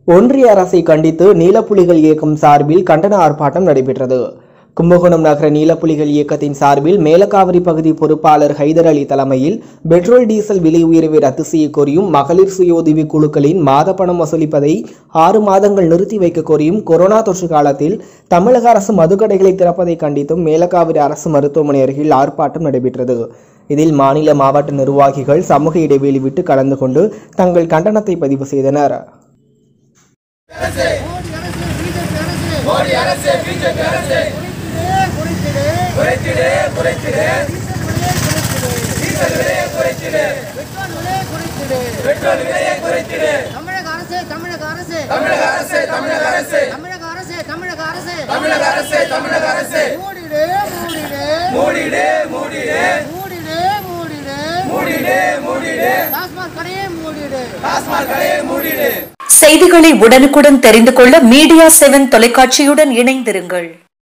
ஒன்றிய அரசை கண்டித்து நீலப்புலிகள் இயக்கம் சார்பில் கண்டன ஆர்ப்பாட்டம் நடைபெற்றது கும்பகோணம் நகர நீலப்புலிகள் இயக்கத்தின் சார்பில் மேலக்காவிரி பகுதி பொறுப்பாளர் ஹைதர் அலி தலைமையில் பெட்ரோல் டீசல் விலை உயர்வை ரத்து செய்ய கோரியும் மகளிர் சுய உதவி குழுக்களின் மாத பணம் வசூலிப்பதை ஆறு மாதங்கள் நிறுத்தி வைக்க கோரியும் கொரோனா தொற்று காலத்தில் தமிழக அரசு மதுக்கடைகளை திறப்பதை கண்டித்தும் மேலக்காவிரி அரசு மருத்துவமனை அருகில் ஆர்ப்பாட்டம் நடைபெற்றது இதில் மாநில மாவட்ட நிர்வாகிகள் சமூக இடைவெளி விட்டு கலந்து கொண்டு தங்கள் கண்டனத்தை பதிவு செய்தனர் மோடி அரசு பிஜேபி அரசு குறைத்திடு குறைத்திடு டீசல் விலையை குறைத்திடு பெட்ரோல் விலையை குறைத்திடு தமிழக அரசு தமிழக அரசு தமிழக அரசு தமிழக அரசு தமிழக அரசு தமிழக அரசு தமிழக அரசு தமிழக அரசு மூடிடு மூடிடு மூடிடு மூடிடு மூடிடு மூடிடு மூடிடு மூடிடு டாஸ்மாக் கடையே மூடிடு டாஸ்மாக் கடையை மூடிடு செய்திகளை உடனுக்குடன் தெரிந்து கொள்ள மீடியா செவன் தொலைக்காட்சியுடன் இணைந்திருங்கள்